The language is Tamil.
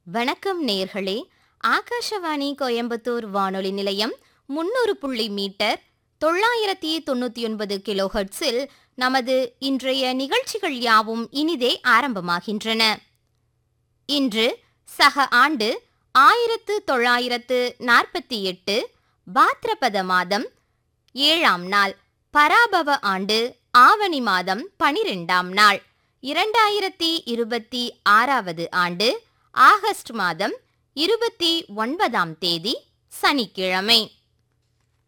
வணக்கம் நேயர்களே ஆகாஷவாணி கோயம்புத்தூர் வானொலி நிலையம் முன்னூறு புள்ளி மீட்டர் தொள்ளாயிரத்தி தொண்ணூத்தி ஒன்பது கிலோஹெர்ட்ஸில் நமது இன்றைய நிகழ்ச்சிகள் யாவும் இனிதே ஆரம்பமாகின்றன இன்று சக ஆண்டு ஆயிரத்து தொள்ளாயிரத்து நாற்பத்தி எட்டு பாத்ரபத மாதம் ஏழாம் நாள் பராபவ ஆண்டு ஆவணி மாதம் பனிரெண்டாம் நாள் இரண்டாயிரத்தி இருபத்தி ஆறாவது ஆண்டு ஆகஸ்ட் மாதம் இருபத்தி ஒன்பதாம் தேதி சனிக்கிழமை